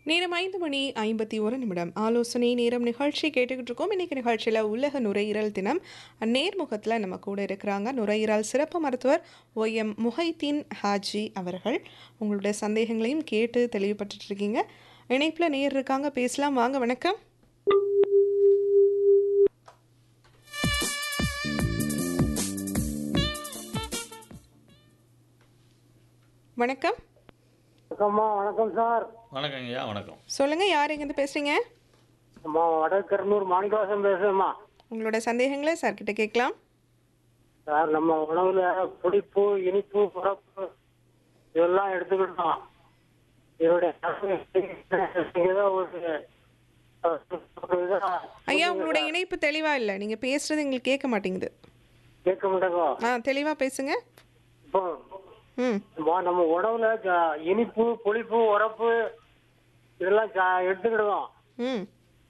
நேரம் ஐந்து மணி ஐம்பத்தி ஒரு நிமிடம் ஆலோசனை நேரம் நிகழ்ச்சி கேட்டுக்கிட்டு இருக்கோம் இன்னைக்கு நிகழ்ச்சியில் உலக நுரையீரல் தினம் நேர்முகத்தில் நம்ம கூட இருக்கிறாங்க நுரையீரல் சிறப்பு மருத்துவர் ஒய் எம் முஹைதீன் ஹாஜி அவர்கள் உங்களுடைய சந்தேகங்களையும் கேட்டு தெளிவுபட்டுட்டு இருக்கீங்க இணைப்பில் நேர் இருக்காங்க பேசலாம் வாங்க வணக்கம் வணக்கம் வணக்கம்மா வணக்கம் சார் வணக்கங்க ஐயா வணக்கம் சொல்லுங்க யார் எங்கேருந்து பேசுறீங்க அம்மா வடக்கருநூர் மாணிக்கவாசம் பேசுறேம்மா உங்களோட சந்தேகங்களை சார்கிட்ட கேட்கலாம் சார் நம்ம உணவுல புளிப்பு இனிப்பு புறப்பு இதெல்லாம் எடுத்துக்கிட்டோம் இதோடைய ஏதோ ஒரு ஒரு இதா ஐயா உங்களோட இணைப்பு தெளிவா இல்லை நீங்க பேசுறது எங்களுக்கு கேட்க மாட்டேங்குது கேட்க மாட்டேங்கோ ஆ தெளிவா பேசுங்க இப்போ ம் அம்மா, நம்ம உணவுல ஜ- இனிப்பு புளிப்பு உரப்பு இதெல்லாம் ஜா- எடுத்துக்கிடுவோம் ம்